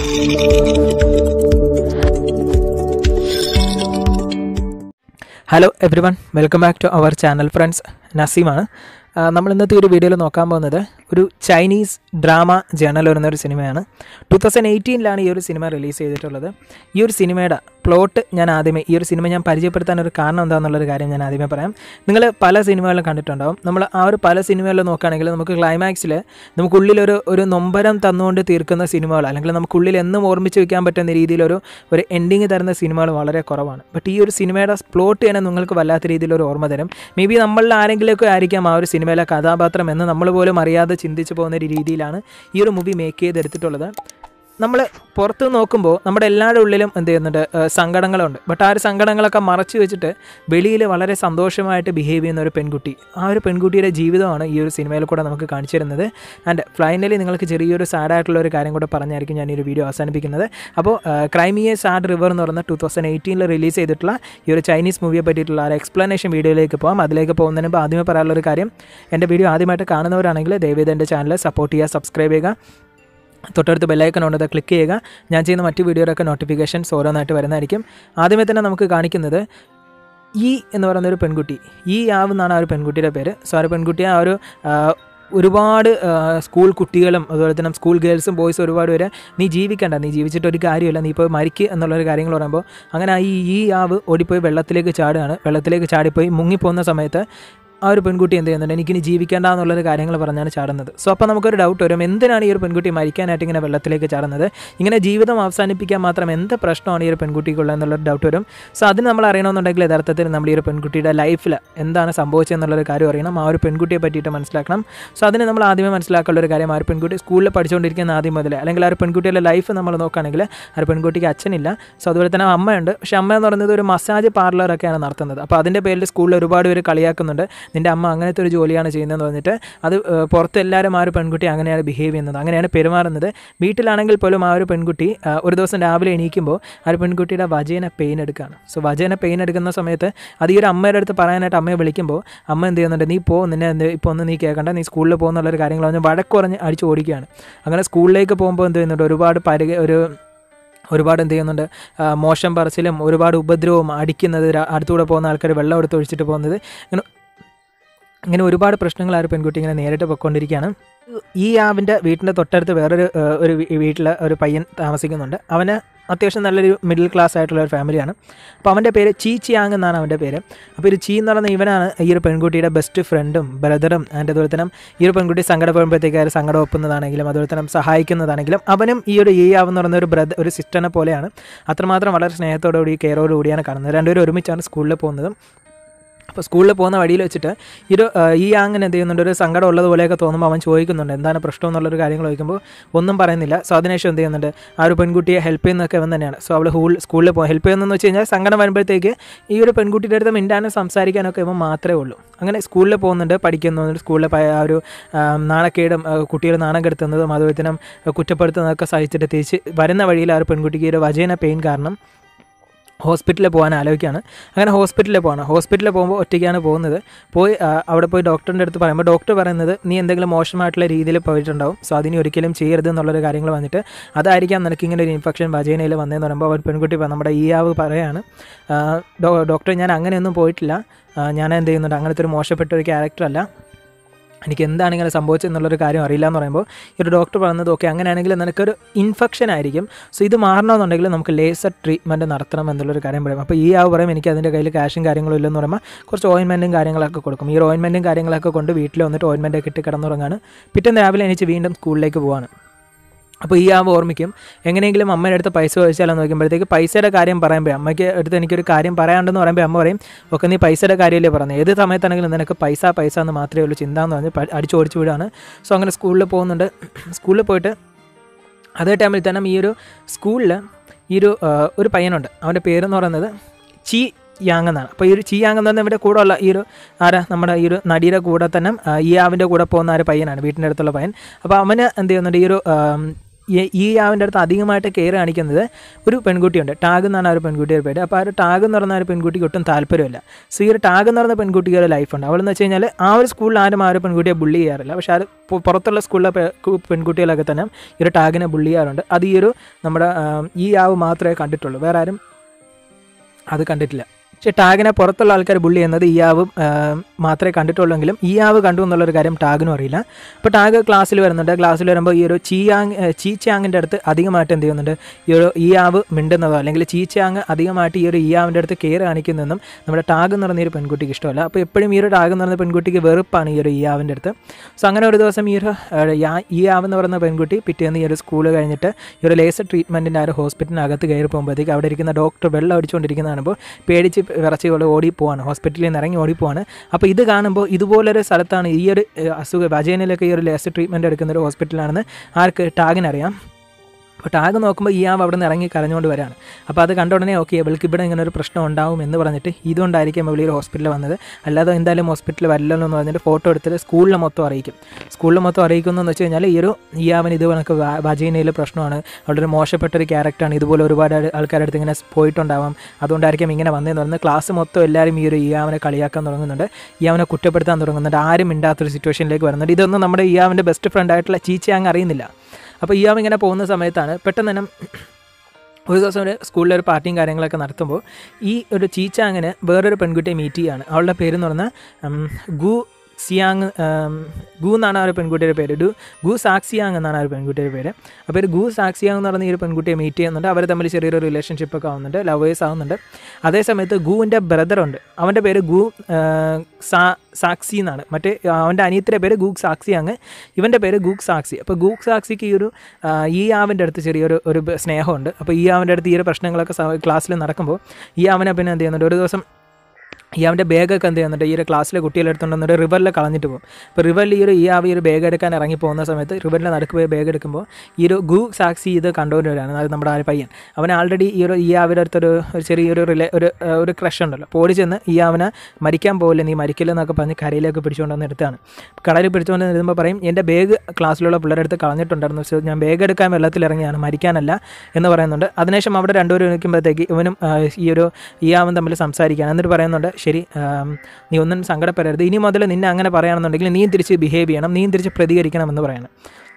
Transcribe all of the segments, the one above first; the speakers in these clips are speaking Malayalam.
hello everyone welcome back to our channel friends നസീമാണ് ആ, നമ്മൾ ഇന്നത്തെ ഒരു വീഡിയോയിൽ നോക്കാൻ പോകുന്നത് ഒരു ചൈനീസ് ഡ്രാമ ജേണൽ വരുന്ന ഒരു സിനിമയാണ് ടു തൗസൻഡ് എയ്റ്റീനിലാണ് ഈ ഒരു സിനിമ റിലീസ് ചെയ്തിട്ടുള്ളത് ഈ ഒരു സിനിമയുടെ പ്ലോട്ട് ഞാൻ ആദ്യമേ ഈ ഒരു സിനിമ ഞാൻ പരിചയപ്പെടുത്താൻ ഒരു കാരണം എന്താണെന്നുള്ളൊരു കാര്യം ഞാൻ ആദ്യമേ പറയാം നിങ്ങൾ പല സിനിമകളും കണ്ടിട്ടുണ്ടാവും നമ്മൾ ആ ഒരു പല സിനിമകളിൽ നോക്കുകയാണെങ്കിൽ നമുക്ക് ക്ലൈമാക്സിൽ നമുക്കുള്ളിലൊരു ഒരു നൊമ്പരം തന്നുകൊണ്ട് തീർക്കുന്ന സിനിമകൾ അല്ലെങ്കിൽ നമുക്കുള്ളിൽ എന്നും ഓർമ്മിച്ച് വെക്കാൻ പറ്റുന്ന രീതിയിലൊരു ഒരു എൻഡിങ് തരുന്ന സിനിമകൾ വളരെ കുറവാണ് ബട്ട് ഈ ഒരു സിനിമയുടെ പ്ലോട്ട് തന്നെ നിങ്ങൾക്ക് വല്ലാത്ത രീതിയിലൊരു ഓർമ്മ തരും മേ ബി നമ്മളിൽ ആരെങ്കിലുമൊക്കെ ആയിരിക്കാം ആ ഒരു സിനിമയിലെ കഥാപാത്രം എന്ന് നമ്മൾ പോലും അറിയാതെ ചിന്തിച്ചു പോകുന്ന ഒരു രീതിയിലാണ് ഈ ഒരു മൂവി മേക്ക് ചെയ്തെടുത്തിട്ടുള്ളത് നമ്മൾ പുറത്ത് നോക്കുമ്പോൾ നമ്മുടെ എല്ലാവരുടെ ഉള്ളിലും എന്ത് ചെയ്യുന്നുണ്ട് ഏഹ് സങ്കടങ്ങളുണ്ട് ബട്ട് ആ ഒരു സങ്കടങ്ങളൊക്കെ മറച്ചു വെച്ചിട്ട് വെളിയിൽ വളരെ സന്തോഷമായിട്ട് ബിഹേവ് ചെയ്യുന്ന ഒരു പെൺകുട്ടി ആ ഒരു പെൺകുട്ടിയുടെ ജീവിതമാണ് ഈ ഒരു സിനിമയിൽ കൂടെ നമുക്ക് കാണിച്ചു തരുന്നത് ആൻഡ് ഫൈനലി നിങ്ങൾക്ക് ചെറിയൊരു സാഡ് ആയിട്ടുള്ള ഒരു കാര്യം കൂടെ പറഞ്ഞായിരിക്കും ഞാൻ ഈ ഒരു വീഡിയോ അവസാനിപ്പിക്കുന്നത് അപ്പോൾ ക്രൈമിയെ സാഡ് റിവർ എന്ന് പറയുന്ന ടു തൗസൻഡ് എയ്റ്റീനിൽ റിലീസ് ചെയ്തിട്ടുള്ള ഈ ഒരു ചൈനീസ് മൂവിയെ പറ്റിയിട്ടുള്ള ആ ഒരു എക്സ്പ്ലനേഷൻ വീഡിയോയിലേക്ക് പോകാം അതിലേക്ക് പോകുന്നതിന് മുമ്പ് ആദ്യമേ പറയാനുള്ള ഒരു കാര്യം എൻ്റെ വീഡിയോ ആദ്യമായിട്ട് കാണുന്നവരാണെങ്കിൽ ദയവേദ എൻ്റെ ചാനൽ സപ്പോർട്ട് ചെയ്യുക സബ്സ്ക്രൈബ് ചെയ്യുക തൊട്ടടുത്ത് ബെല്ലൈക്കൺ ഉണ്ട് അത് ക്ലിക്ക് ചെയ്യുക ഞാൻ ചെയ്യുന്ന മറ്റ് വീഡിയോയിലൊക്കെ നോട്ടിഫിക്കേഷൻസ് ഓരോന്നായിട്ട് വരുന്നതായിരിക്കും ആദ്യമേ തന്നെ നമുക്ക് കാണിക്കുന്നത് ഈ എന്ന് പറയുന്ന ഒരു പെൺകുട്ടി ഈ ആവ് എന്നാണ് ആ ഒരു പെൺകുട്ടിയുടെ പേര് സോ ആ ഒരു പെൺകുട്ടി ആ ഒരു ആ, ഒരുപാട് ആ, സ്കൂൾ കുട്ടികളും അതുപോലെ തന്നെ സ്കൂൾ ഗേൾസും ബോയ്സും ഒരുപാട് പേര് നീ ജീവിക്കണ്ട നീ ജീവിച്ചിട്ട് ഒരു കാര്യമില്ല നീ ഇപ്പോൾ മരിക്കുക എന്നുള്ളൊരു കാര്യങ്ങൾ പറയുമ്പോൾ അങ്ങനെ ആ ഈ ഈ ആവ് ഓടിപ്പോയി വെള്ളത്തിലേക്ക് ചാടുകയാണ് വെള്ളത്തിലേക്ക് ചാടിപ്പോയി മുങ്ങിപ്പോകുന്ന സമയത്ത് ആ ഒരു പെൺകുട്ടി എന്ത് ചെയ്യുന്നുണ്ട് എനിക്കിനി ജീവിക്കേണ്ട എന്നുള്ളൊരു കാര്യങ്ങൾ പറഞ്ഞാണ് ചാടുന്നത് സോ അപ്പോൾ നമുക്കൊരു ഡൗട്ട് വരും എന്തിനാണ് ഈ ഒരു പെൺകുട്ടി മരിക്കാനായിട്ട് ഇങ്ങനെ വെള്ളത്തിലേക്ക് ചാടുന്നത് ഇങ്ങനെ ജീവിതം അവസാനിപ്പിക്കാൻ മാത്രം എന്ത് പ്രശ്നമാണ് ഈ ഒരു പെൺകുട്ടിക്കുള്ളത് എന്നുള്ളൊരു ഡൗട്ട് വരും സോ അത് നമ്മൾ അറിയണമെന്നുണ്ടെങ്കിൽ യഥാർത്ഥത്തിൽ നമ്മൾ ഈ ഒരു പെൺകുട്ടിയുടെ ലൈഫിൽ എന്താണ് സംഭവിച്ചത് എന്നുള്ളൊരു കാര്യം അറിയണം ആ ഒരു പെൺകുട്ടിയെ പറ്റിയിട്ട് മനസ്സിലാക്കണം സോ അതിന് നമ്മൾ ആദ്യമേ മനസ്സിലാക്കാനുള്ള ഒരു കാര്യം ആ ഒരു പെൺകുട്ടി സ്കൂളിൽ പഠിച്ചുകൊണ്ടിരിക്കുന്ന ആദ്യം മുതൽ അല്ലെങ്കിൽ ആ ഒരു പെൺകുട്ടിയുടെ ലൈഫ് നമ്മൾ നോക്കുകയാണെങ്കിൽ ആ ഒരു പെൺകുട്ടിക്ക് അച്ഛനില്ല സോ അതുപോലെ തന്നെ അമ്മയുണ്ട് പക്ഷേ അമ്മ എന്ന് പറയുന്നത് ഒരു മസാജ് പാർലറൊക്കെയാണ് നടത്തുന്നത് അപ്പോൾ അതിൻ്റെ പേരിൽ സ്കൂളിൽ ഒരുപാട് പേര് കളിയാക്കുന്നുണ്ട് നിൻ്റെ അമ്മ അങ്ങനത്തെ ഒരു ജോലിയാണ് ചെയ്യുന്നതെന്ന് പറഞ്ഞിട്ട് അത് ഏഹ്, പുറത്ത് എല്ലാവരും ആ ഒരു പെൺകുട്ടി അങ്ങനെയാണ് ബിഹേവ് ചെയ്യുന്നത് അങ്ങനെയാണ് പെരുമാറുന്നത് വീട്ടിലാണെങ്കിൽ പോലും ആ ഒരു പെൺകുട്ടി ആ, ഒരു ദിവസം രാവിലെ എണീക്കുമ്പോൾ ആ ഒരു പെൺകുട്ടിയുടെ വജേന പെയിൻ എടുക്കുകയാണ് സോ വജേന പെയിൻ എടുക്കുന്ന സമയത്ത് അത് ഈ ഒരു അമ്മയുടെ അടുത്ത് പറയാനായിട്ട് അമ്മയെ വിളിക്കുമ്പോൾ അമ്മ എന്ത് ചെയ്യുന്നുണ്ട് നീ പോ നിന്നെ എന്ത് ഇപ്പോൾ ഒന്ന് നീ കേൾക്കണ്ട നീ സ്കൂളിൽ പോകുന്നുള്ളൊരു കാര്യങ്ങൾ പറഞ്ഞ് വഴക്ക് പറഞ്ഞ് അടിച്ച് ഓടിക്കുകയാണ് അങ്ങനെ സ്കൂളിലേക്ക് പോകുമ്പോൾ എന്ത് ചെയ്യുന്നുണ്ട് ഒരുപാട് പരിക ഒരു ഒരുപാട് എന്ത് ചെയ്യുന്നുണ്ട് ആ, മോശം പറച്ചിലും ഒരുപാട് ഉപദ്രവവും അടിക്കുന്നത് രാ- അടുത്തൂടെ പോകുന്ന ആൾക്കാർ വെള്ളം എടുത്ത് ഒഴിച്ചിട്ട് പോകുന്നത് ഇങ്ങനെ ഇങ്ങനെ ഒരുപാട് പ്രശ്നങ്ങൾ ആ ഒരു പെൺകുട്ടി ഇങ്ങനെ നേരിട്ട് പൊയ്ക്കൊണ്ടിരിക്കുകയാണ് ഈ ആവിൻ്റെ വീട്ടിൻ്റെ തൊട്ടടുത്ത് വേറൊരു ആ, ഒരു വീട്ടിൽ ഒരു പയ്യൻ താമസിക്കുന്നുണ്ട് അവന് അത്യാവശ്യം നല്ലൊരു മിഡിൽ ക്ലാസ് ആയിട്ടുള്ള ഒരു ഫാമിലിയാണ് അപ്പോൾ അവൻ്റെ പേര് ചീ ചിയാങ് എന്നാണ് അവൻ്റെ പേര് അപ്പോൾ ഇത് ചീ എന്ന് പറയുന്ന ഇവനാണ് ഈ ഒരു പെൺകുട്ടിയുടെ ബെസ്റ്റ് ഫ്രണ്ടും ബ്രദറും ആൻഡ് അതുപോലെ തന്നെ ഈ ഒരു പെൺകുട്ടി സങ്കടപ്പെടുമ്പോഴത്തേക്ക് അവർ സങ്കടം ഒപ്പുന്നതാണെങ്കിലും അതുപോലെ തന്നെ സഹായിക്കുന്നതാണെങ്കിലും അവനും ഈ ഒരു ഈ ആവെന്ന് പറയുന്ന ഒരു ബ്രദർ ഒരു സിസ്റ്ററിനെ പോലെയാണ് അത്രമാത്രം വളരെ സ്നേഹത്തോടുകൂടി കെയറോടുകൂടിയാണ് കാണുന്നത് രണ്ടുപേരും ഒരുമിച്ചാണ് സ്കൂളിൽ പോകുന്നത് അപ്പോൾ സ്കൂളിൽ പോകുന്ന വഴിയിൽ വെച്ചിട്ട് ഈ ഒരു ആ, ഈ ആങ്ങനെ എന്ത് ചെയ്യുന്നുണ്ട് ഒരു സങ്കടം ഉള്ളതുപോലെയൊക്കെ തോന്നുമ്പോൾ അവൻ ചോദിക്കുന്നുണ്ട് എന്താണ് പ്രശ്നം എന്നുള്ളൊരു കാര്യങ്ങൾ ചോദിക്കുമ്പോൾ ഒന്നും പറയുന്നില്ല സോ അതിനുശേഷം എന്ത് ചെയ്യുന്നുണ്ട് ആ ഒരു പെൺകുട്ടിയെ ഹെൽപ്പ് ചെയ്യുന്നതൊക്കെ അവൻ തന്നെയാണ് സോ അവൾ ഹൂൾ സ്കൂളിൽ പോകും ഹെൽപ്പ് ചെയ്യുന്നതെന്ന് വെച്ച് കഴിഞ്ഞാൽ സങ്കടം വരുമ്പോഴത്തേക്ക് ഈ ഒരു പെൺകുട്ടിയുടെ അടുത്ത് മിണ്ടാനും സംസാരിക്കാനൊക്കെ ഇവൻ മാത്രമേ ഉള്ളൂ അങ്ങനെ സ്കൂളിൽ പോകുന്നുണ്ട് പഠിക്കുന്നു സ്കൂളിലെ പ- ആ ഒരു ആ, നാണക്കേടും ആ, കുട്ടികൾ നാണം കെടുത്തുന്നതും അതുപോലെ തന്നെ കുറ്റപ്പെടുത്തുന്നതൊക്കെ സഹിച്ചിട്ട് തിരിച്ച് വരുന്ന വഴിയിൽ ആ ഒരു പെൺകുട്ടിക്ക് ഒരു വജേന പെയിൻ കാരണം ഹോസ്പിറ്റലിൽ പോകാൻ ആലോചിക്കുകയാണ് അങ്ങനെ ഹോസ്പിറ്റലിൽ പോകണം ഹോസ്പിറ്റലിൽ പോകുമ്പോൾ ഒറ്റയ്ക്കാണ് പോകുന്നത് പോയി ആ, അവിടെ പോയി ഡോക്ടറിൻ്റെ അടുത്ത് പറയുമ്പോൾ ഡോക്ടർ പറയുന്നത് നീ എന്തെങ്കിലും മോശമായിട്ടുള്ള രീതിയിൽ പോയിട്ടുണ്ടാവും സോ അതിന് ഒരിക്കലും ചെയ്യരുത് എന്നുള്ളൊരു കാര്യങ്ങൾ വന്നിട്ട് അതായിരിക്കാം നിനക്ക് ഇങ്ങനെ ഒരു ഇൻഫെക്ഷൻ വജേനയിൽ വന്നതെന്ന് പറയുമ്പോൾ അവർ പെൺകുട്ടി പ- നമ്മുടെ ഈ ആവ് പറയാണ് ആ, ഡോ- ഡോക്ടർ ഞാൻ അങ്ങനെയൊന്നും പോയിട്ടില്ല ആ, ഞാൻ എന്ത് ചെയ്യുന്നുണ്ട് അങ്ങനത്തെ ഒരു മോശപ്പെട്ട ഒരു ക്യാരക്ടറല്ല എനിക്ക് എന്താണ് ഇങ്ങനെ സംഭവിച്ചതെന്നുള്ളൊരു കാര്യം അറിയില്ല എന്ന് പറയുമ്പോൾ ഈ ഒരു ഡോക്ടർ പറഞ്ഞത് ഓക്കെ അങ്ങനെയാണെങ്കിൽ നിനക്കൊരു ഇൻഫെക്ഷൻ ആയിരിക്കും സോ ഇത് മാറണമെന്നുണ്ടെങ്കിൽ നമുക്ക് ലേസർ ട്രീറ്റ്മെൻറ്റ് നടത്തണം എന്നുള്ളൊരു കാര്യം പറയും അപ്പോൾ ഈ ആവ് പറയും എനിക്ക് അതിൻ്റെ കയ്യിൽ ക്യാഷും കാര്യങ്ങളും ഇല്ലെന്ന് പറയുമ്പോൾ കുറച്ച് ഓയിൻമെൻറ്റും കാര്യങ്ങളൊക്കെ കൊടുക്കും ഈ ഒരു ഓയിൻമെൻറ്റും കാര്യങ്ങളൊക്കെ കൊണ്ട് വീട്ടിൽ വന്നിട്ട് ഓയിൻമെൻറ്റ് ഒക്കെ ഇട്ട് കിടന്നുറങ്ങാണ് പിറ്റേന്ന് രാവിലെ എണീച്ച് വീണ്ടും സ്കൂളിലേക്ക് പോവാണ് അപ്പോൾ ഈ ആവ് ഓർമ്മിക്കും എങ്ങനെയെങ്കിലും അമ്മയുടെ അടുത്ത് പൈസ ചോദിച്ചാലോ നോക്കുമ്പോഴത്തേക്ക് പൈസയുടെ കാര്യം പറയുമ്പോൾ അമ്മയ്ക്ക് അടുത്ത് എനിക്കൊരു കാര്യം പറയാണ്ടെന്ന് പറയുമ്പോൾ അമ്മ പറയും ഒക്കെ നീ പൈസയുടെ കാര്യമല്ലേ പറഞ്ഞത് ഏത് സമയത്താണെങ്കിലും നിനക്ക് പൈസ പൈസ എന്ന് മാത്രമേ ഉള്ളൂ ചിന്ത എന്ന് പറഞ്ഞ് പ- അടിച്ചോടിച്ച് വിടുകയാണ് സോ അങ്ങനെ സ്കൂളിൽ പോകുന്നുണ്ട് സ്കൂളിൽ പോയിട്ട് അതേ ടൈമിൽ തന്നെ ഈ ഒരു സ്കൂളിൽ ഈ ഒരു ആ, ഒരു പയ്യനുണ്ട് അവൻ്റെ പേരെന്ന് പറയുന്നത് ചി യാങ് എന്നാണ് അപ്പോൾ ഈ ഒരു ചി യാങ് എന്ന് പറഞ്ഞാൽ ഇവിടെ കൂടെ ഉള്ള ഈ ഒരു ആരാ നമ്മുടെ ഈ ഒരു നടിയുടെ കൂടെ തന്നെ ആ, ഈ ആവിൻ്റെ കൂടെ പോകുന്ന ആ ഒരു പയ്യനാണ് വീട്ടിൻ്റെ അടുത്തുള്ള പയ്യൻ അപ്പോൾ അവന് എന്ത് ചെയ്യുന്നുണ്ട് ഈ ഒരു ആം, ഈ- ഈ ആവിൻ്റെ അടുത്ത് അധികമായിട്ട് കെയർ കാണിക്കുന്നത് ഒരു പെൺകുട്ടിയുണ്ട് ടാഗ് എന്നാണ് ആ ഒരു പെൺകുട്ടിയുടെ പേര് അപ്പോൾ ആ ഒരു ടാഗ് എന്ന് പറഞ്ഞ ആ ഒരു പെൺകുട്ടിക്ക് ഒട്ടും താല്പര്യമില്ല സോ ഈ ഒരു ടാഗ് എന്ന് പറയുന്ന പെൺകുട്ടിക്ക് ഒരു ലൈഫുണ്ട് അവളെന്ന് വെച്ച് കഴിഞ്ഞാൽ ആ ഒരു സ്കൂളിൽ ആരും ആ ഒരു പെൺകുട്ടിയെ ബുള്ളി ചെയ്യാറില്ല പക്ഷേ ആ ഒരു പു- പുറത്തുള്ള സ്കൂളിലെ പെ- കു- പെൺകുട്ടികളൊക്കെ തന്നെ ഈ ഒരു ടാഗിനെ ബുള്ളി ചെയ്യാറുണ്ട് അത് ഈ ഒരു നമ്മുടെ ആ, ഈ ആവ് മാത്രമേ കണ്ടിട്ടുള്ളൂ വേറെ ആരും അത് കണ്ടിട്ടില്ല പക്ഷേ ടാഗിനെ പുറത്തുള്ള ആൾക്കാർ ബുള്ളി ചെയ്യുന്നത് ഈ ആവ് ആ, മാത്രമേ കണ്ടിട്ടുള്ളെങ്കിലും ഈ ആവ് കണ്ടു എന്നുള്ളൊരു കാര്യം ടാഗിനും അറിയില്ല അപ്പോൾ ടാഗ് ക്ലാസ്സിൽ വരുന്നുണ്ട് ക്ലാസ്സിൽ വരുമ്പോൾ ഈ ഒരു ചീയാങ് ഏ, ചീച്ചാങ്ങിൻ്റെ അടുത്ത് അധികമായിട്ട് എന്ത് ചെയ്യുന്നുണ്ട് ഈ ഒരു ഈ ആവ് മിണ്ടുന്നതോ അല്ലെങ്കിൽ ചീച്ചാങ് അധികമായിട്ട് ഈ ഒരു ഈ ആവിൻ്റെ അടുത്ത് കെയർ കാണിക്കുന്നതെന്നും നമ്മുടെ ടാഗ് എന്ന് പറഞ്ഞ ഈ ഒരു പെൺകുട്ടിക്ക് ഇഷ്ടമല്ല അപ്പോൾ എപ്പോഴും ഈ ഒരു ടാഗ് എന്ന് പറയുന്ന പെൺകുട്ടിക്ക് വെറുപ്പാണ് ഈ ഒരു ഈ ആവിൻ്റെ അടുത്ത് സോ അങ്ങനെ ഒരു ദിവസം ഈ ഒരു ആ, യാ- ഈ ആവെന്ന് പറയുന്ന പെൺകുട്ടി പിറ്റേന്ന് ഈ ഒരു സ്കൂൾ കഴിഞ്ഞിട്ട് ഈ ഒരു ലേസർ ട്രീറ്റ്മെൻറ്റിൻ്റെ ആ ഒരു ഹോസ്പിറ്റലിനകത്ത് കയറി പോകുമ്പോഴത്തേക്ക് അവിടെ ഇരിക്കുന്ന ഡോക്ടർ വെള്ളം അടിച്ചുകൊണ്ടിരിക്കുന്ന കാണുമ്പോൾ പേടിച്ച് വിറച്ച് പോലെ ഓടിപ്പോവാണ് ഹോസ്പിറ്റലിൽ നിന്ന് ഇറങ്ങി ഓടിപ്പോവാണ് അപ്പോൾ ഇത് കാണുമ്പോൾ ഇതുപോലൊരു സ്ഥലത്താണ് ഈ ഒരു ഏഹ്, അസുഖം വജേനയിലൊക്കെ ഈ ഒരു ലേസർ ട്രീറ്റ്മെൻറ്റ് എടുക്കുന്ന ഒരു ഹോസ്പിറ്റലാണെന്ന് ആർക്ക് ടാഗിനറിയാം അപ്പോൾ ടാഗ് നോക്കുമ്പോൾ ഈ ആവ് അവിടെ നിന്ന് ഇറങ്ങി കരഞ്ഞുകൊണ്ട് വരാണ് അപ്പോൾ അത് കണ്ട ഉടനെ ഓക്കെ ഇവൾക്ക് ഇവിടെ ഇങ്ങനെ ഒരു പ്രശ്നം ഉണ്ടാവും എന്ന് പറഞ്ഞിട്ട് ഇതുകൊണ്ടായിരിക്കും ഇവൾ ഈ ഒരു ഹോസ്പിറ്റലിൽ വന്നത് അല്ലാതെ എന്തായാലും ഹോസ്പിറ്റലിൽ വരില്ലല്ലോ എന്ന് പറഞ്ഞിട്ട് ഫോട്ടോ എടുത്തിട്ട് സ്കൂളിൽ മൊത്തം അറിയിക്കും സ്കൂളിൽ മൊത്തം അറിയിക്കുന്നു എന്ന് വെച്ച് കഴിഞ്ഞാൽ ഈ ഒരു ഈ ആവൻ ഇത് കണക്ക് വജീനയിൽ പ്രശ്നമാണ് അവളുടെ ഒരു മോശപ്പെട്ട ഒരു ക്യാരക്ടറാണ് ഇതുപോലെ ഒരുപാട് ആൾ- ആൾക്കാരുടെ അടുത്ത് ഇങ്ങനെ പോയിട്ടുണ്ടാവാം അതുകൊണ്ടായിരിക്കും ഇങ്ങനെ വന്നതെന്ന് പറഞ്ഞ് ക്ലാസ് മൊത്തം എല്ലാവരും ഈ ഒരു ഈ ആവനെ കളിയാക്കാൻ തുടങ്ങുന്നുണ്ട് ഈ ആവനെ കുറ്റപ്പെടുത്താൻ തുടങ്ങുന്നുണ്ട് ആരും മിണ്ടാത്തൊരു സിറ്റുവേഷനിലേക്ക് വരുന്നുണ്ട് ഇതൊന്നും നമ്മുടെ ഈ ആവൻ്റെ ബെസ്റ്റ് ഫ്രണ്ട് ആയിട്ടുള്ള ചീച്ചയാങ് അറിയുന്നില്ല അപ്പോൾ ഈ ആവ് ഇങ്ങനെ പോകുന്ന സമയത്താണ് പെട്ടെന്ന് തന്നെ ഒരു ദിവസം ഒരു സ്കൂളിൽ ഒരു പാർട്ടിയും കാര്യങ്ങളൊക്കെ നടത്തുമ്പോൾ ഈ ഒരു ചീച്ചാങ്ങിന് വേറൊരു പെൺകുട്ടിയെ മീറ്റ് ചെയ്യുകയാണ് അവളുടെ പേര് എന്ന് പറഞ്ഞാൽ ഉം, ഗു സിയാങ് ഉം, ഗു എന്നാണ് ആ ഒരു പെൺകുട്ടിയുടെ പേര് ഡു ഗു സാക്സിയാങ് എന്നാണ് ആ ഒരു പെൺകുട്ടിയുടെ പേര് അപ്പോൾ ഒരു ഗു സാക്സിയാങ് എന്ന് പറയുന്ന ഈ ഒരു പെൺകുട്ടിയെ മീറ്റ് ചെയ്യുന്നുണ്ട് അവർ തമ്മിൽ ചെറിയൊരു റിലേഷൻഷിപ്പ് ഒക്കെ ആവുന്നുണ്ട് ലവേഴ്സ് ആവുന്നുണ്ട് അതേ സമയത്ത് ഗുവിൻ്റെ ബ്രദറുണ്ട് അവൻ്റെ പേര് ഗു ആ, സാ സാക്സി എന്നാണ് മറ്റേ അവൻ്റെ അനിയത്തിൻ്റെ പേര് ഗൂഗ് സാക്സിയാങ് ഇവൻ്റെ പേര് ഗൂഗ് സാക്സി അപ്പോൾ ഗൂഗ് സാക്സിക്ക് ഈ ഒരു ആ, ഈ ആവിൻ്റെ അടുത്ത് ചെറിയൊരു ഒരു ബ- സ്നേഹമുണ്ട് അപ്പോൾ ഈ ആവിൻ്റെ അടുത്ത് ഈ ഒരു പ്രശ്നങ്ങളൊക്കെ ക്ലാസ്സിൽ നടക്കുമ്പോൾ ഈ ആവനെ പിന്നെ എന്ത് ചെയ്യുന്നുണ്ട് ഒരു ദിവസം ഈ അവൻ്റെ ബാഗൊക്കെ എന്ത് ചെയ്യുന്നുണ്ട് ഈ ഒരു ക്ലാസ്സിലെ കുട്ടികളെ എടുത്തുകൊണ്ട് റിവറിൽ കളഞ്ഞിട്ട് പോകും അപ്പോൾ റിവറിൽ ഈ ഒരു ഈ ആവ് ഈ ഒരു ബാഗ് എടുക്കാൻ ഇറങ്ങി പോകുന്ന സമയത്ത് റിവറിൻ്റെ നടുക്ക് പോയി ബാഗ് എടുക്കുമ്പോൾ ഈ ഒരു ഗു സാക്സി ഇത് കണ്ടുകൊണ്ട് വരികയാണ് അത് നമ്മുടെ ആ ഒരു പയ്യൻ അവൻ ആൾറെഡി ഈ ഒരു ഈ ആവിൻ്റെ അടുത്തൊരു ഒരു ചെറിയൊരു റിലേ ഒരു ആ, ഒരു ക്രഷ് ഉണ്ടല്ലോ അപ്പോൾ ഓടി ചെന്ന് ഈ അവനെ മരിക്കാൻ പോകില്ല നീ മരിക്കില്ലെന്നൊക്കെ പറഞ്ഞ് കരയിലേക്ക് പിടിച്ചുകൊണ്ട് വന്ന് എടുത്താണ് കടലിൽ പിടിച്ചുകൊണ്ട് വരുമ്പോൾ പറയും എൻ്റെ ബാഗ് ക്ലാസ്സിലുള്ള പിള്ളേരുടെ അടുത്ത് കളഞ്ഞിട്ടുണ്ടായിരുന്നു പക്ഷേ ഞാൻ ബാഗ് എടുക്കാൻ വെള്ളത്തിൽ ഇറങ്ങിയാണ് മരിക്കാനല്ല എന്ന് പറയുന്നുണ്ട് അതിനുശേഷം അവിടെ രണ്ടുപേരും നിൽക്കുമ്പോഴത്തേക്ക് ഇവനും ആ, ഈ ഒരു ഈ ആവും തമ്മിൽ സംസാരിക്കുകയാണ് എന്നിട്ട് പറയുന്നുണ്ട് ശരി ആം, നീ ഒന്നും സങ്കടപ്പെടരുത് ഇനി മുതൽ നിന്നെ അങ്ങനെ പറയുകയാണെന്നുണ്ടെങ്കിൽ നീ തിരിച്ച് ബിഹേവ് ചെയ്യണം നീ തിരിച്ച് പ്രതികരിക്കണം എന്ന് പറയണം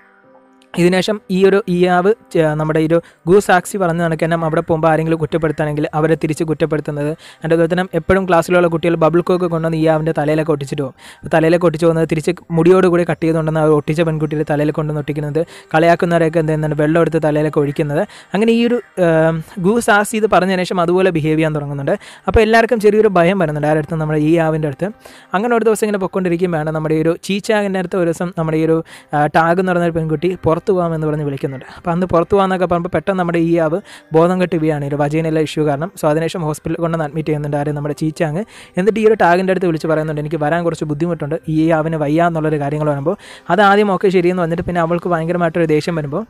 ഇതിനുശേഷം ഈ ഒരു ഇയാവ് ച- നമ്മുടെ ഈ ഒരു ഗു സാക്ഷി പറഞ്ഞ കണക്ക് തന്നെ അവിടെ പോകുമ്പോൾ ആരെങ്കിലും കുറ്റപ്പെടുത്താണെങ്കിൽ അവരെ തിരിച്ച് കുറ്റപ്പെടുത്തുന്നത് അതിൻ്റെ അതുപോലെ തന്നെ എപ്പോഴും ക്ലാസ്സിലുള്ള കുട്ടികൾ ബബിൾ കോക്ക് കൊണ്ടുവന്ന് ഇയാവിൻ്റെ തലയിലൊക്കെ ഒട്ടിച്ചിട്ട് പോകും അപ്പോൾ തലയിലൊക്കെ ഒട്ടിച്ച് പോകുന്നത് തിരിച്ച് മുടിയോട് കൂടി കട്ട് ചെയ്തുകൊണ്ടെന്ന് അവർ ഒട്ടിച്ച പെൺകുട്ടിയുടെ തലയിൽ കൊണ്ടുവന്ന് ഒട്ടിക്കുന്നത് കളിയാക്കുന്നവരെയൊക്കെ എന്ത് ചെയ്യുന്നുണ്ട് വെള്ളം എടുത്ത് തലയിലൊക്കെ ഒഴിക്കുന്നത് അങ്ങനെ ഈ ഒരു ആം, ഗു സാക്ഷി ഇത് പറഞ്ഞതിന് ശേഷം അതുപോലെ ബിഹേവ് ചെയ്യാൻ തുടങ്ങുന്നുണ്ട് അപ്പോൾ എല്ലാവർക്കും ചെറിയൊരു ഭയം വരുന്നുണ്ട് ആരുടെ അടുത്ത് നമ്മുടെ ഈ ആവിൻ്റെ അടുത്ത് അങ്ങനെ ഒരു ദിവസം ഇങ്ങനെ പൊയ്ക്കൊണ്ടിരിക്കുമ്പോഴാണ് നമ്മുടെ ഈ ഒരു ചീച്ചാഗിൻ്റെ അടുത്ത് ഒരു ദിവസം നമ്മുടെ ഈ ഒരു ആ, ടാഗ് എന്ന് പറഞ്ഞ ഒരു പെൺകുട്ടി പുറത്ത് പോകാമെന്ന് പറഞ്ഞ് വിളിക്കുന്നുണ്ട് അപ്പോൾ അന്ന് പുറത്ത് പോകാമെന്നൊക്കെ പറയുമ്പോൾ പെട്ടെന്ന് നമ്മുടെ ഈ ആവ് ബോധം കെട്ട് വീഴാണ് ഈ ഒരു വജീനയിലെ ഇഷ്യൂ കാരണം സോ അതിനുശേഷം ഹോസ്പിറ്റലിൽ കൊണ്ടുവന്ന് അഡ്മിറ്റ് ചെയ്യുന്നുണ്ട് ആരും നമ്മുടെ ചീച്ചാങ് എന്നിട്ട് ഈ ഒരു ടാഗിൻ്റെ അടുത്ത് വിളിച്ച് പറയുന്നുണ്ട് എനിക്ക് വരാൻ കുറച്ച് ബുദ്ധിമുട്ടുണ്ട് ഈ ആവിന് വയ്യ എന്നുള്ളൊരു കാര്യങ്ങൾ പറയുമ്പോൾ അത് ആദ്യം ഒക്കെ ശരിയെന്ന് വന്നിട്ട് പിന്നെ അവൾക്ക് ഭയങ്കരമായിട്ടൊരു ദേഷ്യം വരുമ്പോൾ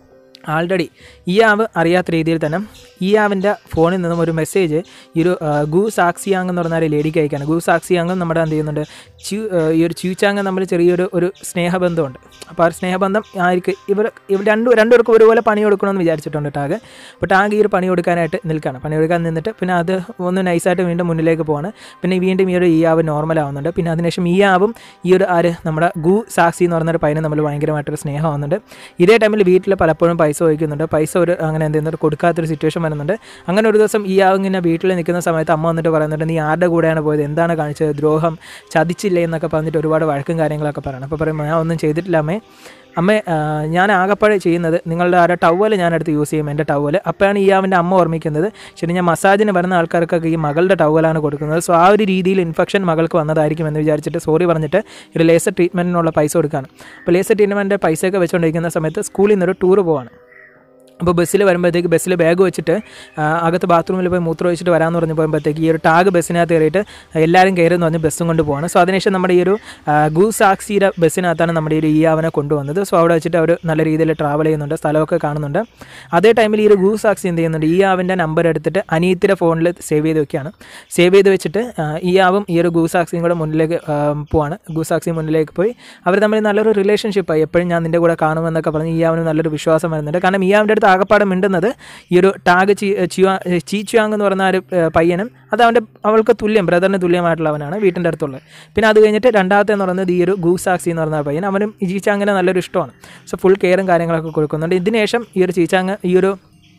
ആൾറെഡി ഈ ആവ് അറിയാത്ത രീതിയിൽ തന്നെ ഈ ആവിൻ്റെ ഫോണിൽ നിന്നും ഒരു മെസ്സേജ് ഈ ഒരു ആ, ഗു സാക്സിയാങ് എന്ന് പറഞ്ഞ ഒരു ലേഡിക്ക് അയക്കാണ് ഗു സാക്സിയാങ്ങും നമ്മുടെ എന്ത് ചെയ്യുന്നുണ്ട് ച്യൂ ആ, ഈ ഒരു ച്യൂച്ചാങ് തമ്മിൽ ചെറിയൊരു ഒരു സ്നേഹബന്ധമുണ്ട് അപ്പോൾ ആ ഒരു സ്നേഹബന്ധം ആയിരിക്കും ഇവർ ഇവർ രണ്ടു രണ്ടുപേർക്കും ഒരുപോലെ പണി കൊടുക്കണമെന്ന് വിചാരിച്ചിട്ടുണ്ട് ടാഗ് അപ്പോൾ ടാഗ് ഈ ഒരു പണി കൊടുക്കാനായിട്ട് നിൽക്കുകയാണ് പണി കൊടുക്കാൻ നിന്നിട്ട് പിന്നെ അത് ഒന്ന് നൈസായിട്ട് വീണ്ടും മുന്നിലേക്ക് പോവാണ് പിന്നെ വീണ്ടും ഈ ഒരു ഈ ആവ് നോർമൽ ആവുന്നുണ്ട് പിന്നെ അതിനുശേഷം ഈ ആവും ഈ ഒരു ആര് നമ്മുടെ ഗു സാക്സി എന്ന് പറയുന്ന ഒരു പയ്യന് തമ്മിൽ ഭയങ്കരമായിട്ടൊരു സ്നേഹമാവുന്നുണ്ട് ഇതേ ടൈമിൽ വീട്ടിൽ പലപ്പോഴും പൈസ ചോദിക്കുന്നുണ്ട് പൈസ ഒരു അങ്ങനെ എന്ത് ചെയ്യുന്നുണ്ട് കൊടുക്കാത്തൊരു സിറ്റുവേഷൻ വരുന്നുണ്ട് അങ്ങനെ ഒരു ദിവസം ഈ ആവ് ഇങ്ങനെ വീട്ടിൽ നിൽക്കുന്ന സമയത്ത് അമ്മ വന്നിട്ട് പറയുന്നുണ്ട് നീ ആരുടെ കൂടെയാണ് പോയത് എന്താണ് കാണിച്ചത് ദ്രോഹം ചതിച്ചില്ലേ എന്നൊക്കെ പറഞ്ഞിട്ട് ഒരുപാട് വഴക്കും കാര്യങ്ങളൊക്കെ പറയണം അപ്പോൾ പറയും ഞാൻ ഒന്നും ചെയ്തിട്ടില്ല അമ്മേ അമ്മേ ആ, ഞാൻ ആകപ്പാടെ ചെയ്യുന്നത് നിങ്ങളുടെ ആരുടെ ടവൽ ഞാൻ എടുത്ത് യൂസ് ചെയ്യും എൻ്റെ ടവൽ അപ്പോഴാണ് ഈ അവൻ്റെ അമ്മ ഓർമ്മിക്കുന്നത് ശരി ഞാൻ മസാജിന് വരുന്ന ആൾക്കാർക്കൊക്കെ ഈ മകളുടെ ടവലാണ് കൊടുക്കുന്നത് സോ ആ ഒരു രീതിയിൽ ഇൻഫെക്ഷൻ മകൾക്ക് വന്നതായിരിക്കും എന്ന് വിചാരിച്ചിട്ട് സോറി പറഞ്ഞിട്ട് ഒരു ലേസർ ട്രീറ്റ്മെൻറ്റിനുള്ള പൈസ കൊടുക്കുകയാണ് അപ്പോൾ ലേസർ ട്രീറ്റ്മെൻറ്റിൻ്റെ പൈസയൊക്കെ വെച്ചുകൊണ്ടിരിക്കുന്ന സമയത്ത് സ്കൂളിൽ നിന്നൊരു ടൂർ പോവാണ് അപ്പോൾ ബസ്സിൽ വരുമ്പോഴത്തേക്ക് ബസ്സിൽ ബാഗ് വെച്ചിട്ട് ആ, അകത്ത് ബാത്റൂമിൽ പോയി മൂത്രം ഒഴിച്ചിട്ട് വരാമെന്ന് പറഞ്ഞ് പോകുമ്പോഴത്തേക്ക് ഈ ഒരു ടാഗ് ബസ്സിനകത്ത് കയറിയിട്ട് എല്ലാവരും കയറുമെന്ന് പറഞ്ഞ് ബസ്സും കൊണ്ട് പോവാണ് സോ അതിനുശേഷം നമ്മുടെ ഈ ഒരു ആ, ഗൂസാക്സിയുടെ ബസ്സിനകത്താണ് നമ്മുടെ ഈ ഒരു ഈയാവനെ കൊണ്ടുവന്നത് സോ അവിടെ വെച്ചിട്ട് അവർ നല്ല രീതിയിൽ ട്രാവൽ ചെയ്യുന്നുണ്ട് സ്ഥലമൊക്കെ കാണുന്നുണ്ട് അതേ ടൈമിൽ ഈ ഒരു ഗൂസാക്സി എന്ത് ചെയ്യുന്നുണ്ട് ഈ ആവിൻ്റെ നമ്പർ എടുത്തിട്ട് അനിയത്തിൻ്റെ ഫോണിൽ സേവ് ചെയ്ത് വെക്കുകയാണ് സേവ് ചെയ്ത് വെച്ചിട്ട് ആ, ഈ ആവും ഈ ഒരു ഗൂസാക്സിയും കൂടെ മുന്നിലേക്ക് ആ, പോവാണ് ഗൂസാക്സി മുന്നിലേക്ക് പോയി അവർ തമ്മിൽ നല്ലൊരു റിലേഷൻഷിപ്പായി എപ്പോഴും ഞാൻ നിൻ്റെ കൂടെ കാണുമെന്നൊക്കെ പറഞ്ഞ് ഈ ആവിന് നല്ലൊരു വിശ്വാസം വരുന്നുണ്ട് കാരണം ഈ ആവിൻ്റെ അടുത്ത് ആകപ്പാടെ മിണ്ടുന്നത് ഈ ഒരു ടാഗ് ചീ ചിയുവാ ചീ ചുവാങ് എന്ന് പറയുന്ന ആ ഒരു ഏഹ്, പയ്യനും അത് അവൻ്റെ അവൾക്ക് തുല്യം ബ്രദറിന് തുല്യമായിട്ടുള്ളവനാണ് വീട്ടിൻ്റെ അടുത്തുള്ളത് പിന്നെ അത് കഴിഞ്ഞിട്ട് രണ്ടാമത്തെ എന്ന് പറയുന്നത് ഈ ഒരു ഗൂസാക്സി എന്ന് പറയുന്ന പയ്യൻ അവനും ഈ ചീച്ചാങ്ങിന് നല്ലൊരു ഇഷ്ടമാണ് സോ ഫുൾ കെയറും കാര്യങ്ങളൊക്കെ കൊടുക്കുന്നുണ്ട് ഇതിന് ശേഷം ഈ ഒരു ചീച്ചാങ് ഈ ഒരു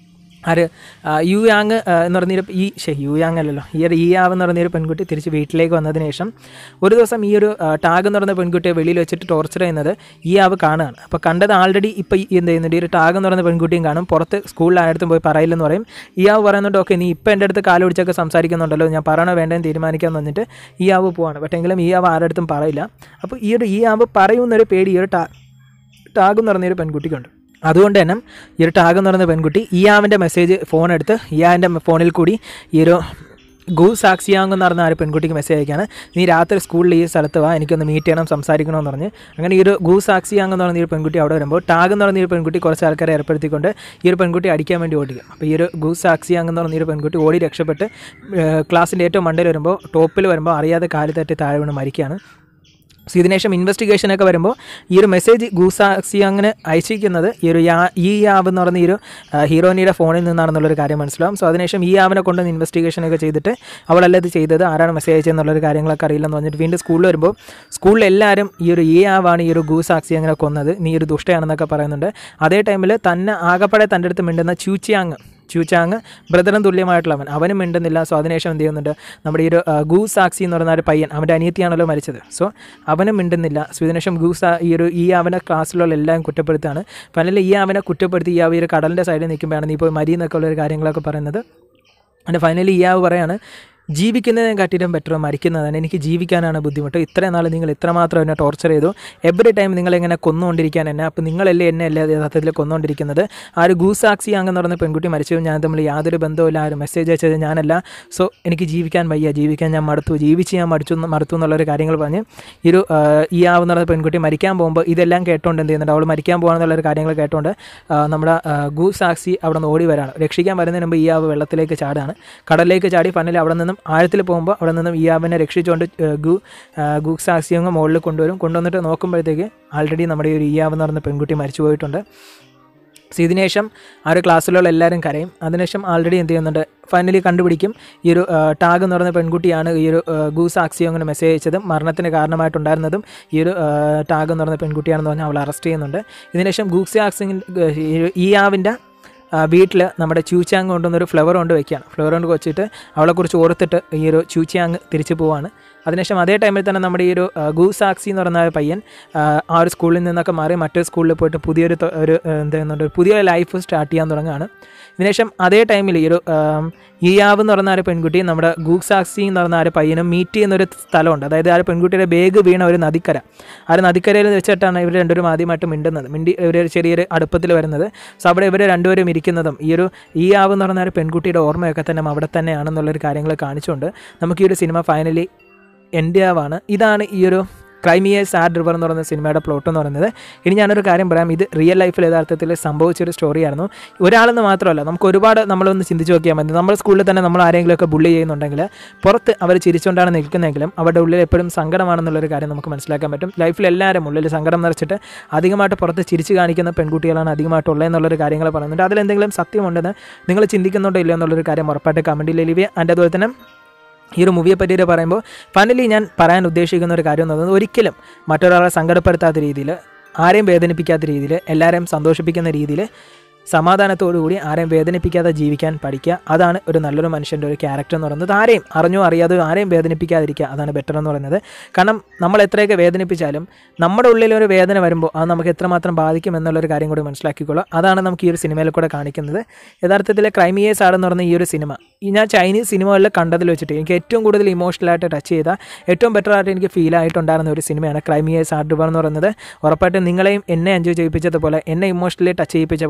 ആര് ആ, യു യാങ് ആ, എന്ന് പറഞ്ഞൊരു ഈ ശേ യു യാങ് അല്ലല്ലോ ഈ ഒരു ഈ ആവ് എന്ന് പറഞ്ഞൊരു പെൺകുട്ടി തിരിച്ച് വീട്ടിലേക്ക് വന്നതിന് ശേഷം ഒരു ദിവസം ഈ ഒരു ആ, ടാഗ് എന്ന് പറയുന്ന പെൺകുട്ടിയെ വെളിയിൽ വെച്ചിട്ട് ടോർച്ചർ ചെയ്യുന്നത് ഈ ആവ് കാണുകയാണ് അപ്പോൾ കണ്ടത് ആൾറെഡി ഇപ്പോൾ ഈ എന്ത് ചെയ്യുന്നുണ്ട് ഈ ഒരു ടാഗ് എന്ന് പറയുന്ന പെൺകുട്ടിയും കാണും പുറത്ത് സ്കൂളിൽ ആരുടെ പോയി പറയില്ലെന്ന് പറയും ഈ ആവ് പറയുന്നുണ്ട് ഓക്കെ നീ ഇപ്പോൾ എൻ്റെ അടുത്ത് കാല് പിടിച്ചൊക്കെ സംസാരിക്കുന്നുണ്ടല്ലോ ഞാൻ പറയണോ വേണ്ടെന്ന് തീരുമാനിക്കാമെന്ന് പറഞ്ഞിട്ട് ഈ ആവ് പോവാണ് പക്ഷേ എങ്കിലും ഈ ആവ് ആരുടെ അടുത്തും പറയില്ല അപ്പോൾ ഈ ഒരു ഈ ആവ് പറയുന്നൊരു പേടി ഈ ഒരു ടാ ടാഗ് എന്ന് പറഞ്ഞൊരു പെൺകുട്ടിക്കുണ്ട് അതുകൊണ്ട് തന്നെ ഈ ഒരു ടാഗ് എന്ന് പറയുന്ന പെൺകുട്ടി ഇയാവിൻ്റെ മെസ്സേജ് ഫോൺ എടുത്ത് ഇയാൻ്റെ ഫോണിൽ കൂടി ഈ ഒരു ഗു സാക്സിയാങ് എന്ന് പറഞ്ഞ ആ ഒരു പെൺകുട്ടിക്ക് മെസ്സേജ് അയക്കാണ് നീ രാത്രി സ്കൂളിൽ ഈ സ്ഥലത്ത് വാ എനിക്കൊന്ന് മീറ്റ് ചെയ്യണം സംസാരിക്കണമെന്ന് പറഞ്ഞ് അങ്ങനെ ഈ ഒരു ഗു സാക്സിയാങ് എന്ന് പറഞ്ഞ ഈ ഒരു പെൺകുട്ടി അവിടെ വരുമ്പോൾ ടാഗ് എന്ന് പറഞ്ഞ ഈ ഒരു പെൺകുട്ടി കുറച്ച് ആൾക്കാരെ ഏർപ്പെടുത്തിക്കൊണ്ട് ഈ ഒരു പെൺകുട്ടി അടിക്കാൻ വേണ്ടി ഓടിക്കും അപ്പോൾ ഈ ഒരു ഗു സാക്സിയാങ് എന്ന് പറഞ്ഞ ഈ ഒരു പെൺകുട്ടി ഓടി രക്ഷപ്പെട്ട് ക്ലാസ്സിൻ്റെ ഏറ്റവും മണ്ടയിൽ വരുമ്പോൾ ടോപ്പിൽ വരുമ്പോൾ അറിയാതെ കാല് തട്ടി താഴെ വീണ് മരിക്കുകയാണ് സോ ഇതിനുശേഷം ഇൻവെസ്റ്റിഗേഷനൊക്കെ വരുമ്പോൾ ഈ ഒരു മെസ്സേജ് ഗൂസാക്സി അങ്ങനെ അയച്ചിരിക്കുന്നത് ഈ ഒരു യാ ഈ ആവ് എന്ന് പറയുന്ന ഈ ഒരു ആ, ഹീറോയിനിയുടെ ഫോണിൽ നിന്നാണെന്നുള്ളൊരു കാര്യം മനസ്സിലാവും സോ അതിനുശേഷം ഈ ആവിനെ കൊണ്ടുവന്ന് ഇൻവെസ്റ്റിഗേഷനൊക്കെ ചെയ്തിട്ട് അവളല്ല ഇത് ചെയ്തത് ആരാണ് മെസ്സേജ് അയച്ചതെന്നുള്ളൊരു കാര്യങ്ങളൊക്കെ അറിയില്ലെന്ന് പറഞ്ഞിട്ട് വീണ്ടും സ്കൂളിൽ വരുമ്പോൾ സ്കൂളിൽ എല്ലാവരും ഈ ഒരു ഈ ആവാണ് ഈ ഒരു ഗൂസാക്സി അങ്ങനെ കൊന്നത് നീ ഒരു ദുഷ്ടയാണെന്നൊക്കെ പറയുന്നുണ്ട് അതേ ടൈമിൽ തന്നെ ആകപ്പാടെ തൻ്റെ അടുത്ത് മിണ്ടുന്ന ചൂച്ചിയാങ് ചൂച്ചാങ് ബ്രദറും തുല്യമായിട്ടുള്ളവൻ അവനും മിണ്ടുന്നില്ല സോ അതിനുശേഷം എന്ത് ചെയ്യുന്നുണ്ട് നമ്മുടെ ഈ ഒരു ആ, ഗൂ സാക്സി എന്ന് പറയുന്ന ഒരു പയ്യൻ അവൻ്റെ അനിയത്തിയാണല്ലോ മരിച്ചത് സോ അവനും മിണ്ടുന്നില്ല സോ ഇതിനുശേഷം ഗൂസ ഈ ഒരു ഈ അവനെ ക്ലാസ്സിലുള്ള എല്ലാം കുറ്റപ്പെടുത്താണ് ഫൈനലി ഈ അവനെ കുറ്റപ്പെടുത്തി ഈ ആ ഒരു കടലിൻ്റെ സൈഡിൽ നിൽക്കുമ്പോഴാണ് നീ പോയി മരി എന്നൊക്കെ ഉള്ള കാര്യങ്ങളൊക്കെ പറയുന്നത് અને ഫൈനലി ഈ ആവ് പറയാണ് ജീവിക്കുന്നതിനെ കാട്ടിലും ബെറ്റർ മരിക്കുന്നതാണ് എനിക്ക് ജീവിക്കാനാണ് ബുദ്ധിമുട്ട് ഇത്രയും നാൾ നിങ്ങൾ ഇത്രമാത്രം എന്നെ ടോർച്ചർ ചെയ്തു എവറി ടൈം നിങ്ങളിങ്ങനെ കൊന്നുകൊണ്ടിരിക്കാൻ എന്നെ അപ്പോൾ നിങ്ങളല്ലേ എന്നെ അല്ലേ യഥാർത്ഥത്തിൽ കൊന്നുകൊണ്ടിരിക്കുന്നത് ആ ഒരു ഗൂസാക്സി അങ്ങെന്ന് പറയുന്ന പെൺകുട്ടി മരിച്ചു ഞാൻ തമ്മിൽ യാതൊരു ബന്ധവുമില്ല ആ ഒരു മെസ്സേജ് അയച്ചത് ഞാനല്ല സോ എനിക്ക് ജീവിക്കാൻ വയ്യ ജീവിക്കാൻ ഞാൻ മടുത്തു ജീവിച്ച് ഞാൻ മടുത്തു എന്ന് മടുത്തു എന്നുള്ളൊരു കാര്യങ്ങൾ പറഞ്ഞ് ഈ ഒരു ആ, ഈ ആവുന്ന പറയുന്ന പെൺകുട്ടി മരിക്കാൻ പോകുമ്പോൾ ഇതെല്ലാം കേട്ടോണ്ട് എന്ത് ചെയ്യുന്നുണ്ട് അവൾ മരിക്കാൻ പോകാന്നുള്ളൊരു കാര്യങ്ങൾ കേട്ടോണ്ട് ആ, നമ്മുടെ ആ, ഗൂസാക്സി അവിടെ നിന്ന് ഓടി വരാണ് രക്ഷിക്കാൻ വരുന്നതിന് മുമ്പ് ഈ ആവ് വെള്ളത്തിലേക്ക് ചാടാണ് കടലിലേക്ക് ചാടി ഫൈനലി അവിടെ നിന്നും ആഴത്തിൽ പോകുമ്പോൾ അവിടെ നിന്നും ഈ ആവിനെ രക്ഷിച്ചുകൊണ്ട് ഏ, ഗു ആ, ഗൂസാക്സി അങ്ങ് മുകളിൽ കൊണ്ടുവരും കൊണ്ടുവന്നിട്ട് നോക്കുമ്പോഴത്തേക്ക് ആൾറെഡി നമ്മുടെ ഈ ഒരു ഈ ആവെന്ന് പറയുന്ന പെൺകുട്ടി മരിച്ചു പോയിട്ടുണ്ട് സോ ഇതിനുശേഷം ആ ഒരു ക്ലാസ്സിലുള്ള എല്ലാവരും കരയും അതിനുശേഷം ആൾറെഡി എന്ത് ചെയ്യുന്നുണ്ട് ഫൈനലി കണ്ടുപിടിക്കും ഈ ഒരു ടാഗ് എന്ന് പറയുന്ന പെൺകുട്ടിയാണ് ഈ ഒരു ഗൂസ് ആക്സിയോ അങ്ങനെ മെസ്സേജ് അയച്ചതും മരണത്തിന് കാരണമായിട്ടുണ്ടായിരുന്നതും ഈ ഒരു ടാഗ് എന്ന് പറയുന്ന പെൺകുട്ടിയാണെന്ന് പറഞ്ഞാൽ അവൾ അറസ്റ്റ് ചെയ്യുന്നുണ്ട് ഇതിനുശേഷം ഗൂക്സി ആക്സിങ് ഈ ആവിൻ്റെ വീട്ടിൽ നമ്മുടെ ചൂച്ചാങ് കൊണ്ടുവന്നൊരു ഫ്ലവർ കൊണ്ട് വെക്കുകയാണ് ഫ്ലവർ കൊണ്ട് വെച്ചിട്ട് അവളെക്കുറിച്ച് ഓർത്തിട്ട് ഈ ഒരു ചൂച്ചാങ് തിരിച്ചു പോവാണ് അതിനുശേഷം അതേ ടൈമിൽ തന്നെ നമ്മുടെ ഈ ഒരു ആ, ഗൂസാക്സി എന്ന് പറയുന്ന ഒരു പയ്യൻ ആ, ആ ഒരു സ്കൂളിൽ നിന്നൊക്കെ മാറി മറ്റൊരു സ്കൂളിൽ പോയിട്ട് പുതിയൊരു തൊ- ഒരു ആ, എന്താ പറയുന്നുണ്ട് ഒരു പുതിയ ലൈഫ് സ്റ്റാർട്ട് ചെയ്യാൻ തുടങ്ങുകയാണ് ഇതിനുശേഷം അതേ ടൈമിൽ ഈ ഒരു ആം, ഇയാവ് എന്ന് പറയുന്ന ആ ഒരു പെൺകുട്ടി നമ്മുടെ ഗൂസാക്സി എന്ന് പറയുന്ന ആ ഒരു പയ്യനും മീറ്റ് ചെയ്യുന്ന ഒരു സ്ഥലമുണ്ട് അതായത് ആ ഒരു പെൺകുട്ടിയുടെ ബാഗ് വീണ ഒരു നദിക്കര ആ ഒരു നദിക്കരയിൽ വെച്ചിട്ടാണ് ഇവർ രണ്ടുപേരും ആദ്യമായിട്ട് മിണ്ടുന്നത് മിണ്ടി ഒരു ചെറിയൊരു അടുപ്പത്തിൽ വരുന്നത് സോ അവിടെ ഇവർ രണ്ടുപേരും ഇരിക്കുന്നതും ഈ ഒരു ഈ ആവ് എന്ന് പറയുന്ന ആ ഒരു പെൺകുട്ടിയുടെ ഓർമ്മയൊക്കെ തന്നെ അവിടെ തന്നെയാണെന്നുള്ളൊരു കാര്യങ്ങൾ കാണിച്ചുകൊണ്ട് നമുക്ക് ഈ ഒരു സിനിമ ഫൈനലി എൻ്റെ ആവാണ് ഇതാണ് ഈ ഒരു ക്രൈമിയ സാഡ് റിവർ എന്ന് പറയുന്ന സിനിമയുടെ പ്ലോട്ട് എന്ന് പറയുന്നത് ഇനി ഞാനൊരു കാര്യം പറയാം ഇത് റിയൽ ലൈഫിൽ യഥാർത്ഥത്തിൽ സംഭവിച്ചൊരു സ്റ്റോറിയായിരുന്നു ഒരാളെന്ന് മാത്രമല്ല നമുക്ക് ഒരുപാട് നമ്മളൊന്ന് ചിന്തിച്ച് നോക്കിയാൽ മതി നമ്മുടെ സ്കൂളിൽ തന്നെ നമ്മൾ ആരെങ്കിലുമൊക്കെ ബുള്ളി ചെയ്യുന്നുണ്ടെങ്കിൽ പുറത്ത് അവർ ചിരിച്ചുകൊണ്ടാണ് നിൽക്കുന്നതെങ്കിലും അവരുടെ ഉള്ളിൽ എപ്പോഴും സങ്കടമാണെന്നുള്ളൊരു കാര്യം നമുക്ക് മനസ്സിലാക്കാൻ പറ്റും ലൈഫിൽ എല്ലാവരും ഉള്ളിൽ സങ്കടം നിറച്ചിട്ട് അധികമായിട്ട് പുറത്ത് ചിരിച്ച് കാണിക്കുന്ന പെൺകുട്ടികളാണ് അധികമായിട്ടുള്ളത് എന്നുള്ളൊരു കാര്യങ്ങൾ പറയുന്നുണ്ട് അതിലെന്തെങ്കിലും സത്യമുണ്ടെന്ന് നിങ്ങൾ ചിന്തിക്കുന്നുണ്ടോ ഇല്ലയോ എന്നുള്ളൊരു കാര്യം ഉറപ്പായിട്ട് കമൻറ്റിൽ ലീവ് അതിൻ്റെ അതുപോലെ തന്നെ ഈ ഒരു മൂവിയെ പറ്റിയിട്ട് പറയുമ്പോൾ ഫൈനലി ഞാൻ പറയാൻ ഉദ്ദേശിക്കുന്ന ഒരു കാര്യം എന്ന് പറയുന്നത് ഒരിക്കലും മറ്റൊരാളെ സങ്കടപ്പെടുത്താത്ത രീതിയിൽ ആരെയും വേദനിപ്പിക്കാത്ത രീതിയിൽ എല്ലാവരെയും സന്തോഷിപ്പിക്കുന്ന രീതിയിൽ സമാധാനത്തോടു കൂടി ആരെയും വേദനിപ്പിക്കാതെ ജീവിക്കാൻ പഠിക്കുക അതാണ് ഒരു നല്ലൊരു മനുഷ്യൻ്റെ ഒരു ക്യാരക്ടർ എന്ന് പറയുന്നത് ആരെയും അറിഞ്ഞോ അറിയാതെ ആരെയും വേദനിപ്പിക്കാതിരിക്കുക അതാണ് ബെറ്റർ എന്ന് പറയുന്നത് കാരണം നമ്മൾ എത്രയൊക്കെ വേദനിപ്പിച്ചാലും നമ്മുടെ ഉള്ളിൽ ഒരു വേദന വരുമ്പോൾ അത് നമുക്ക് എത്രമാത്രം ബാധിക്കും എന്നുള്ളൊരു കാര്യം കൂടി മനസ്സിലാക്കിക്കൊള്ളുക അതാണ് നമുക്ക് ഈ ഒരു സിനിമയിൽ കൂടെ കാണിക്കുന്നത് യഥാർത്ഥത്തിൽ ക്രൈമിയേസ് ആടെന്ന് പറയുന്ന ഈ ഒരു സിനിമ ഈ ഞാൻ ചൈനീസ് സിനിമകളിൽ കണ്ടതിൽ വെച്ചിട്ട് എനിക്ക് ഏറ്റവും കൂടുതൽ ഇമോഷണലായിട്ട് ടച്ച് ചെയ്ത ഏറ്റവും ബെറ്റർ ആയിട്ട് എനിക്ക് ഫീൽ ആയിട്ടുണ്ടായിരുന്ന ഒരു സിനിമയാണ് ക്രൈമിയേസ് ആർട്ട് റിവർ എന്ന് പറയുന്നത് ഉറപ്പായിട്ടും നിങ്ങളെയും എന്നെ എൻജോയ് ചെയ്യിപ്പിച്ചതുപോലെ എന്നെ ഇമോഷണലി ടച്ച് ചെയ്യിപ്പിച്ച പോലെ ഈ ഒരു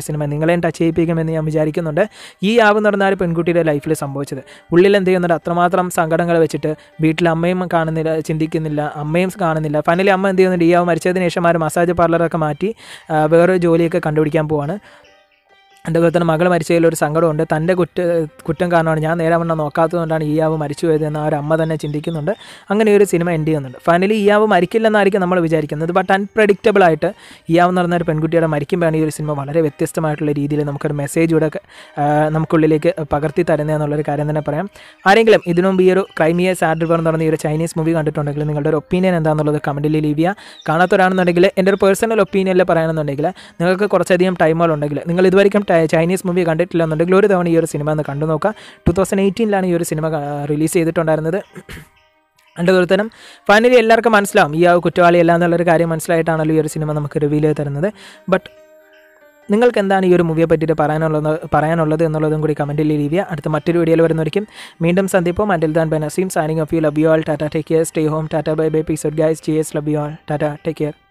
സിനിമ നിങ്ങളെയും ടച്ച് ചെയ്യിപ്പിക്കുമെന്ന് ഞാൻ വിചാരിക്കുന്നുണ്ട് ഈ ആവ് എന്ന് പറഞ്ഞാൽ ഒരു പെൺകുട്ടിയുടെ ലൈഫിൽ സംഭവിച്ചത് ഉള്ളിൽ എന്ത് ചെയ്യുന്നുണ്ട് അത്രമാത്രം സങ്കടങ്ങൾ വെച്ചിട്ട് വീട്ടിൽ അമ്മയും കാണുന്നില്ല ചിന്തിക്കുന്നില്ല അമ്മയും കാണുന്നില്ല ഫൈനലി അമ്മ എന്ത് ചെയ്യുന്നുണ്ട് ഈ ആവ് മരിച്ചതിന് ശേഷം ആ ഒരു മസാജ് പാർലറൊക്കെ മാറ്റി ആ, വേറൊരു ജോലിയൊക്കെ കണ്ടുപിടിക്കാൻ പോവാണ് അതുപോലെ തന്നെ മകൾ മരിച്ചതിൽ ഒരു സങ്കടമുണ്ട് തൻ്റെ കുറ്റ കുറ്റം കാരണമാണ് ഞാൻ നേരെ വണ്ണം നോക്കാത്തതുകൊണ്ടാണ് ഈ ആവ് മരിച്ചു പോയത് എന്ന് ആ ഒരു അമ്മ തന്നെ ചിന്തിക്കുന്നുണ്ട് അങ്ങനെ ഒരു സിനിമ എൻഡ് ചെയ്യുന്നുണ്ട് ഫൈനലി ഈ ആവ് മരിക്കില്ലെന്നായിരിക്കും നമ്മൾ വിചാരിക്കുന്നത് ബട്ട് അൺപ്രഡിക്റ്റബിൾ ആയിട്ട് ഈ ആവ് എന്ന് പറഞ്ഞ ഒരു പെൺകുട്ടിയുടെ മരിക്കുമ്പോഴാണ് ഈ ഒരു സിനിമ വളരെ വ്യത്യസ്തമായിട്ടുള്ള രീതിയിൽ നമുക്കൊരു മെസ്സേജ് ഇവിടെ ആ, നമുക്കുള്ളിലേക്ക് പകർത്തി തരുന്നതെന്നുള്ളൊരു കാര്യം തന്നെ പറയാം ആരെങ്കിലും ഇതിനു മുമ്പ് ഈ ഒരു ക്രൈമിയ സാഡ് റിവർ എന്ന് പറഞ്ഞ ഈ ഒരു ചൈനീസ് മൂവി കണ്ടിട്ടുണ്ടെങ്കിൽ നിങ്ങളുടെ ഒരു ഒപ്പീനിയൻ എന്താണെന്നുള്ളത് കമൻറ്റിൽ ലീവ് ചെയ്യുക കാണാത്തവരാണെന്നുണ്ടെങ്കിൽ എൻ്റെ ഒരു പേഴ്സണൽ ഒപ്പീനിയനിൽ പറയുകയാണെന്നുണ്ടെങ്കിൽ നിങ്ങൾക്ക് കുറച്ചധികം ടൈമുകളുണ്ടെങ്കിൽ നിങ്ങൾ ഇതുവരെയും ടൈ- ചൈനീസ് മൂവി കണ്ടിട്ടില്ല എന്നുണ്ടെങ്കിൽ ഒരു തവണ ഈ ഒരു സിനിമ ഒന്ന് കണ്ടു നോക്കുക ടു തൗസൻഡ് എയ്റ്റീനിലാണ് ഈ ഒരു സിനിമ റിലീസ് ചെയ്തിട്ടുണ്ടായിരുന്നത് അതുപോലെ തന്നെ ഫൈനലി എല്ലാവർക്കും മനസ്സിലാവും ഈ ആ കുറ്റവാളിയല്ല എന്നുള്ളൊരു കാര്യം മനസ്സിലായിട്ടാണല്ലോ ഈ ഒരു സിനിമ നമുക്ക് റിവീൽ ചെയ്ത് തരുന്നത് ബട്ട് നിങ്ങൾക്ക് എന്താണ് ഈ ഒരു മൂവിയെ പറ്റിയിട്ട് പറയാനുള്ളത് പറയാനുള്ളത് എന്നുള്ളതും കൂടി കമൻറ്റിൽ ലീവ് ചെയ്യുക അടുത്ത മറ്റൊരു വീഡിയോയിൽ വരുന്നവരിക്കും വീണ്ടും സന്ദിപ്പം until then Benazeem signing off you love you all tata take care stay home tata bye bye peace guys G S love you all tata take care